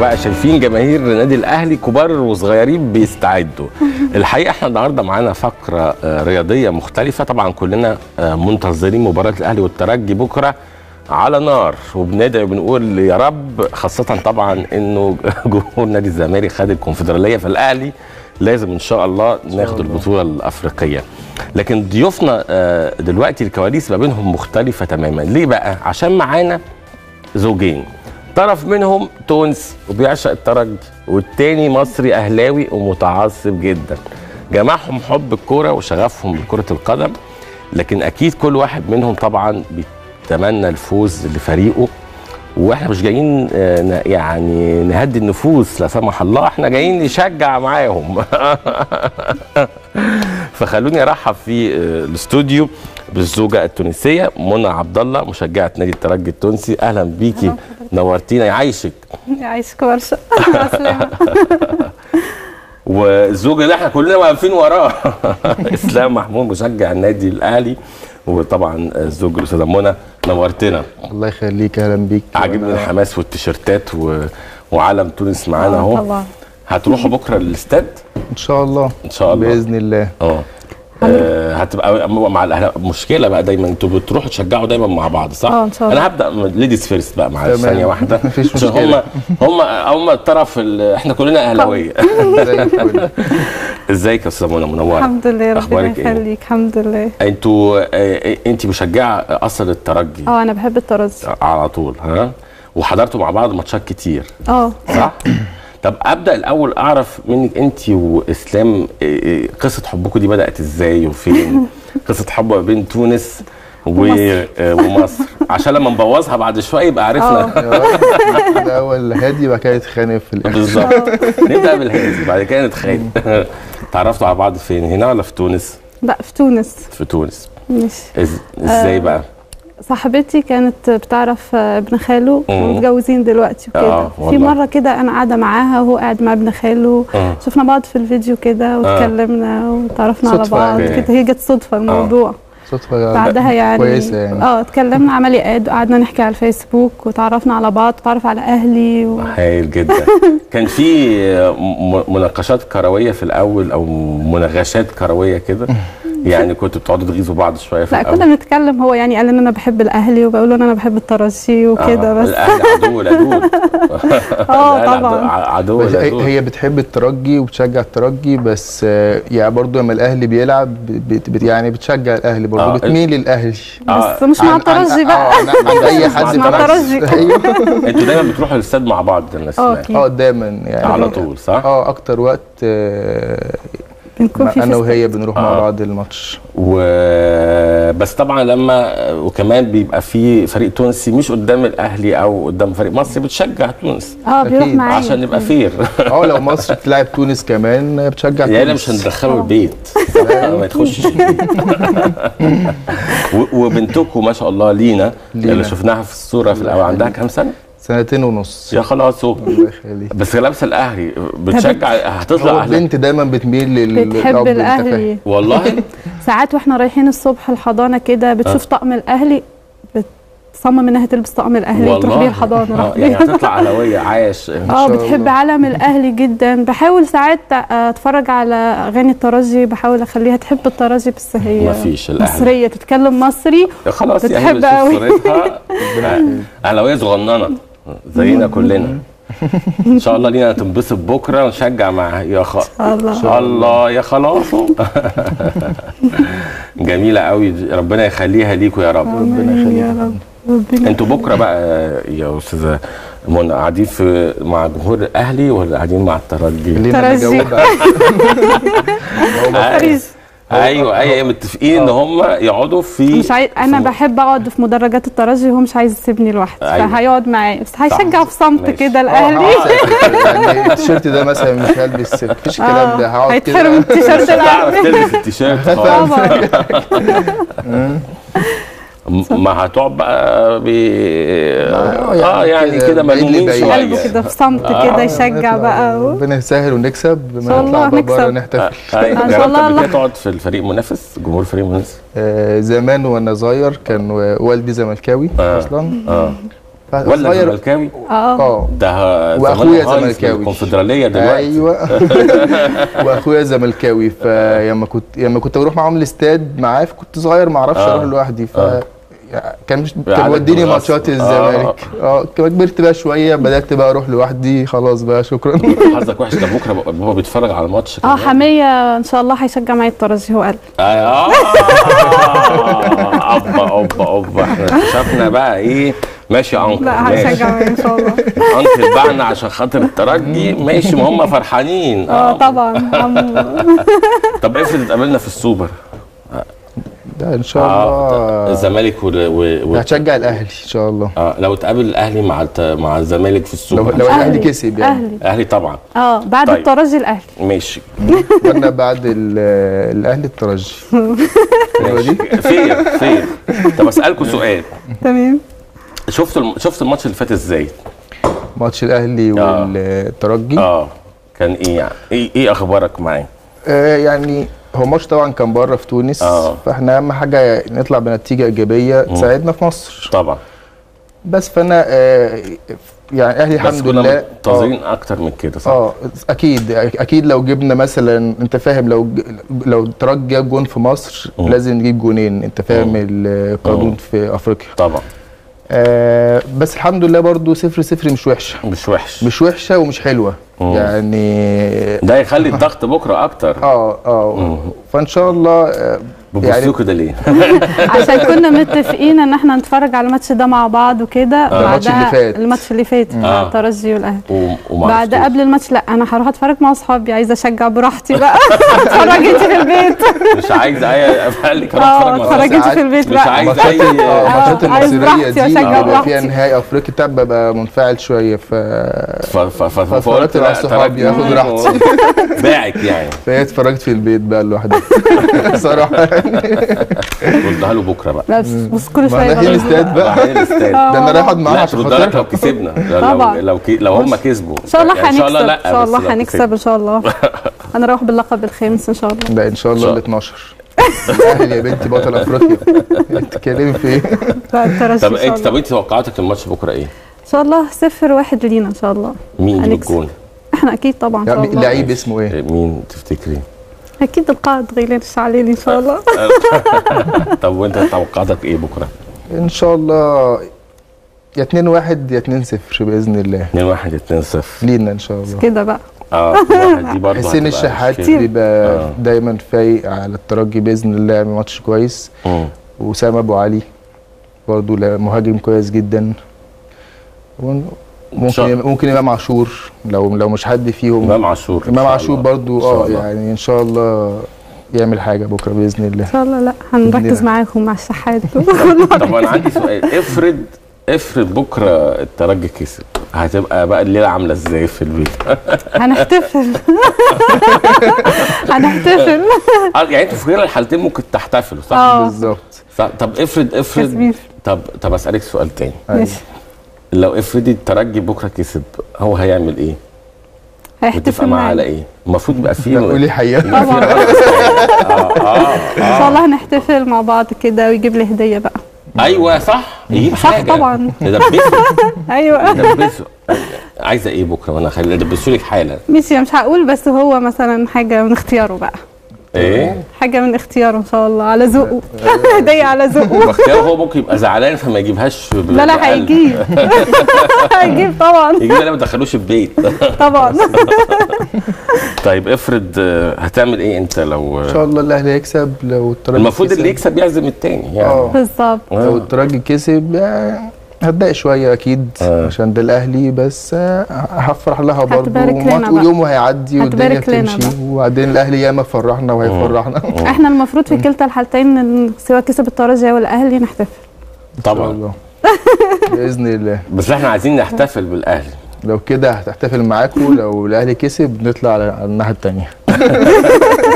بقى شايفين جماهير النادي الاهلي كبار وصغيرين بيستعدوا الحقيقه احنا النهارده معانا فقره آه، رياضيه مختلفه طبعا كلنا آه، منتظرين مباراه الاهلي والترجي بكره على نار وبندعي وبنقول يا رب خاصه طبعا انه جمهور نادي الزمالك خد الكونفدراليه فالاهلي لازم ان شاء الله ناخد البطوله الافريقيه لكن ضيوفنا آه، دلوقتي الكواليس ما بينهم مختلفه تماما ليه بقى عشان معانا زوجين طرف منهم تونس وبيعشق الترجي والتاني مصري اهلاوي ومتعصب جدا جمعهم حب الكوره وشغفهم بكره القدم لكن اكيد كل واحد منهم طبعا بيتمنى الفوز لفريقه واحنا مش جايين آه، ن- يعني نهدي النفوس لا سمح الله احنا جايين نشجع معاهم فخلوني ارحب في آه، الاستوديو بالزوجه التونسيه منى عبد الله مشجعه نادي الترجي التونسي اهلا بيكي نورتينا يعيشك يعيشك برشا عسلامة والزوج اللي احنا كلنا واقفين وراه اسلام محمود مشجع النادي الاهلي وطبعا الزوج الاستاذه منى نورتنا الله يخليك اهلا بيك عاجبني وأنا- الحماس والتيشيرتات و... وعلم تونس معانا آه، اهو طبعا هتروحوا بكره الاستاد ان شاء الله ان شاء الله باذن الله اه آه، هتبقى مع الاهلاء مشكله بقى دايما انتوا بتروحوا تشجعوا دايما مع بعض صح؟ اه، إن شاء الله. انا هبدا ليديز فيرست بقى معلش تمام. ثانيه واحده مفيش عشان هم مشكلة. هم هم الطرف ال- احنا كلنا اهلاويه زي الفل ازيك يا استاذه منى منوره الحمد لله ربنا أخبارك إيه؟ يخليك الحمد لله انتوا آه، انت مشجعه اصل الترجي اه انا بحب الترجي على طول ها وحضرتوا مع بعض ماتشات كتير اه صح؟ طب ابدا الاول اعرف منك انت واسلام إيه إيه قصه حبكم دي بدات ازاي وفين؟ قصه حب ما بين تونس و- ومصر. آه، ومصر عشان لما نبوظها بعد شويه يبقى عرفنا يا الاول هادي بعد كده يتخانق في الاخر بالظبط نبدا بالهادي بعد كده نتخانق تعرفتوا على بعض فين هنا ولا في تونس؟ لا في تونس في تونس مش إز- ازاي آه، بقى؟ صاحبتي كانت بتعرف آه، ابن خاله مم. ومتجوزين دلوقتي آه، وكده في والله. مره كده انا قاعده معاها وهو قاعد مع ابن خاله آه. شفنا بعض في الفيديو كده واتكلمنا وتعرفنا على صدفة بعض يعني. كده هي جت صدفه الموضوع صدفه بعدها يعني كويسه يعني اه اتكلمنا عمل اد وقعدنا نحكي على الفيسبوك وتعرفنا على بعض وتعرف على اهلي و... هايل جدا كان في م- مناقشات كرويه في الاول او مناغشات كرويه كده يعني كنتوا بتقعدوا تغيظوا بعض شويه في لا الاول كنا بنتكلم هو يعني قال ان انا بحب الاهلي وبقول له ان انا بحب الترجي وكده آه، بس الاهلي عدو لدود اه الأهلي طبعا عدو- عدو بس هي- لدود هي بتحب الترجي وبتشجع الترجي بس آه، يعني برضو لما الاهلي بيلعب بت بت يعني بتشجع الاهلي برضو آه، بتميل للاهلي آه، بس مش مع الترجي بقى اه عن, عن اي مش حد مع في مصر. الترجي. ايوه انتوا دايما بتروحوا الاستاد مع بعض الناس اه هناك. اكيد اه دايما يعني على طول صح؟ اه اكتر وقت آه، بنكون في انا فيستيفال. وهي بنروح آه. مع بعض الماتش و... بس طبعا لما وكمان بيبقى في فريق تونسي مش قدام الاهلي او قدام فريق مصري بتشجع تونس اه بيروح أكيد. معايا عشان نبقى فير اه لو مصر بتلعب تونس كمان بتشجع يعني تونس مش هندخله البيت ما يخشش و- وبنتكم ما شاء الله لينا لينا. اللي شفناها في الصوره في الاول عندها كام سنه؟ سنتين ونص يا خلاص هو الله يخليك بس لابسه الاهلي بتشجع هتطلع هو اهلي البنت دايما بتميل لل بتحب للأب، أنت الاهلي والله ساعات واحنا رايحين الصبح الحضانه كده بتشوف طقم الاهلي بتصمم انها تلبس طقم الاهلي وتروح بيه الحضانه آه، راح يعني بيها. هتطلع اهلاويه عايش اه شاء بتحب الله. علم الاهلي جدا بحاول ساعات اتفرج على اغاني الترجي بحاول اخليها تحب الترجي بس هي مفيش الأهلي. مصريه تتكلم مصري خلاص يعني بتحب بتشوف أوي. صورتها آه، اهلاويه صغننه زينا كلنا ان شاء الله لينا تنبسط بكره ونشجع معاها يا خ... الله الله يا خلاص جميله قوي ربنا يخليها ليكوا يا رب ربنا يخليك. يا رب ربنا انتوا بكره بقى يا استاذه منى قاعدين في مع جمهور الاهلي ولا قاعدين مع الترجي؟ خلينا انا ترجي. اجاوب بقى. باريس ايوه ايوه متفقين ان هم يقعدوا في مش عايز انا في- بحب اقعد في مدرجات الترجي وهو مش عايز يسيبني لوحدي أيوة. فهيقعد معايا بس هيشجع في صمت ماشي. كده آه، الاهلي هقعد يعني التيشيرت ده مثلا مش هلبس مفيش الكلام ده هقعد هيتحرم كده التيشيرت مش هتعرف الاهلي تلبس التيشيرت خالص طبعا م- ما هتقعد بقى ب آه، اه يعني يعني كده كده بعيد ملمومين لبعيد. شويه قلبه كده في صمت كده يشجع بقى و... ربنا يسهل ونكسب ما شاء نطلع الله بقى بره نكسب. نحتفل أيوة. إن شاء جربت الله قبل كده الله. تقعد في الفريق منافس جمهور فريق منافس آه، زمان وانا صغير كان والدي زملكاوي آه. اصلا اه ولا صغير- زملكاوي اه اه ده وأخويا زمان هايص زملكاوي. الكونفدراليه دلوقتي ايوه واخويا زملكاوي فلما كنت لما كنت بروح معاهم الاستاد معاه كنت صغير ما اعرفش آه. اروح لوحدي ف آه. يعني كان مش عادة كان موديني بالغصب. ماتشات آه. الزمالك اه كمان كبرت بقى شويه بدات بقى اروح لوحدي خلاص بقى شكرا حظك وحش ده بكره بابا بابا بيتفرج على الماتش اه كمان. حميه ان شاء الله هيشجع معايا الترجي هو قال اه اوبا اوبا اوبا احنا اكتشفنا بقى ايه ماشي يا انكل لا ماشي هيشجع معايا ان شاء الله انكل بعنا عشان خاطر الترجي ماشي ما هم فرحانين اه طبعا عم- طب افرض اتقابلنا في السوبر ده ان شاء اه الله الزمالك و... و... و... هتشجع الاهلي ان شاء الله اه لو اتقابل الاهلي مع الت... مع الزمالك في لو السوبر لو الاهلي أهلي. كسب يعني اهلي الاهلي طبعا اه بعد طيب. الترجي الاهلي ماشي وانا بعد ال- الاهلي الترجي حلوة دي فير فير طب اسالكم سؤال تمام شفت الم... شفت الماتش اللي فات ازاي؟ ماتش الاهلي آه. والترجي اه كان ايه يعني؟ ايه ايه اخبارك معاه؟ آه يعني هو ماتش طبعا كان بره في تونس آه. فاحنا اهم حاجه نطلع بنتيجه ايجابيه تساعدنا في مصر طبعا بس فانا آه يعني اهلي بس الحمد كنا لله منتظرين اكتر من كده صح؟ اه اكيد اكيد لو جبنا مثلا انت فاهم لو ج- لو الترجي جاب جون في مصر مم. لازم نجيب جونين انت فاهم مم. القانون مم. في افريقيا طبعا آه بس الحمد لله برضو صفر صفر مش وحشه مش وحش مش وحشه ومش حلوه مم. يعني ده يخلي الضغط بكره اكتر اه اه مم. فان شاء الله آه، بتبصوا كده ليه؟ عشان كنا متفقين ان احنا نتفرج على الماتش ده مع بعض وكده الماتش اللي بعدها- فات. الماتش اللي فات مع آه. الترجي والاهلي و- وما بعد عرفتوش. قبل الماتش لا انا هروح اتفرج مع اصحابي عايزه اشجع براحتي بقى اتفرج انت في البيت مش عايز اي افعلك اه اروح اتفرج انت ساعات في البيت مش بقى عايز ماتشات اي اه ماتشات عايز المصريه براحتي دي وأشجع بيبقى براحتي. فيها نهائي افريقيا بتاع ببقى منفعل شويه ف ف- ف- ف- فاتفرجت فقلت مع لا، صحابي، تركني آخد راحتي. باعك يعني فهي اتفرجت في البيت بقى لوحدي صراحه ردها له بكره بقى لا بس بس كل ما شويه احنا بغيظ. الاستاد بقى رايحين الاستاد ده انا رايح اقعد معاها لا عشان تردها لك لو خاطرها كسبنا لو طبعا. لو كي لو هم كسبوا ان شاء الله يعني هنكسب لا ان شاء بس الله لو هنكسب كسبنا. ان شاء الله انا اروح باللقب الخامس ان شاء الله لا ان شاء الله شاء- ال 12 الاهلي يا بنتي بطل افريقيا بتتكلمي في ايه؟ لا الترجي طب ان شاء انت الله طب انت توقعاتك للماتش بكره ايه؟ ان شاء الله صفر واحد لينا ان شاء الله مين يجيب هنكسب. الجون؟ احنا اكيد طبعا ان شاء يعني الله لعيب اسمه ايه؟ إيه، مين تفتكري؟ اكيد القائد غيلان الشعليلي ان شاء الله طب وانت توقعاتك ايه بكره؟ ان شاء الله يا 2 1 يا 2 0 باذن الله 2 1 2 0 لينا ان شاء الله كده بقى اه واحد دي برضه حسين هتبقى الشحات مشكلة. بيبقى آه. دايما فايق على الترجي باذن الله يعمل ماتش كويس مم. وسام ابو علي برضه لا- مهاجم كويس جدا ون- شاء- ممكن ممكن امام عاشور لو لو مش حد فيهم امام عاشور إن امام شاء عاشور الله. برضه إن شاء اه الله. يعني ان شاء الله يعمل حاجه بكره باذن الله ان شاء الله لا هنركز الله. معاهم مع الشحات طب انا عندي سؤال افرض افرض بكره الترجي كسب هتبقى بقى الليله عامله ازاي في البيت؟ هنحتفل هنحتفل آه، يعني انتوا في غير الحالتين ممكن تحتفلوا صح؟ اه بالظبط صح؟ طب افرض افرض كسبين طب طب اسالك سؤال تاني ماشي لو افرضي الترجي بكره كسب هو هيعمل ايه؟ هيحتفل وتبقى معاه على معانا ايه؟ المفروض يبقى فيه لا قولي حقيقه يبقى فيه طبعا. رقص. اه اه ان شاء الله هنحتفل مع بعض كده ويجيب لي هديه بقى ايوه صح يجيب صح حاجه طبعا. يدبسه ايوه يدبسه عايزه ايه بكره وانا خلي ادبسه لك حالا ماشي مش هقول بس هو مثلا حاجه من اختياره بقى ايه؟ حاجه من اختياره ان شاء الله على ذوقه هديه على ذوقه باختياره هو ممكن يبقى زعلان فما يجيبهاش ب- لا لا بقلب. هيجيب هيجيب طبعا يجيب لا ما تدخلوش البيت طبعا طيب افرض آه، هتعمل ايه انت لو ان شاء الله الاهلي هيكسب لو الترجي المفروض كسب. اللي يكسب يعزم التاني يعني اه بالظبط لو الترجي كسب يعني هتضايق شويه اكيد آه. عشان ده الاهلي بس آه، هفرح لها برضه هتبارك لنا وما بقى. يوم وهيعدي والدنيا هتبارك لنا بتمشي بقى. وبعدين الاهلي ياما فرحنا وهيفرحنا احنا المفروض في كلتا الحالتين إن سواء كسب الترجي او الاهلي نحتفل ان شاء طبعا الله باذن الله بس احنا عايزين نحتفل بالاهلي لو كده هتحتفل معاكم لو الاهلي كسب نطلع على على الناحيه الثانيه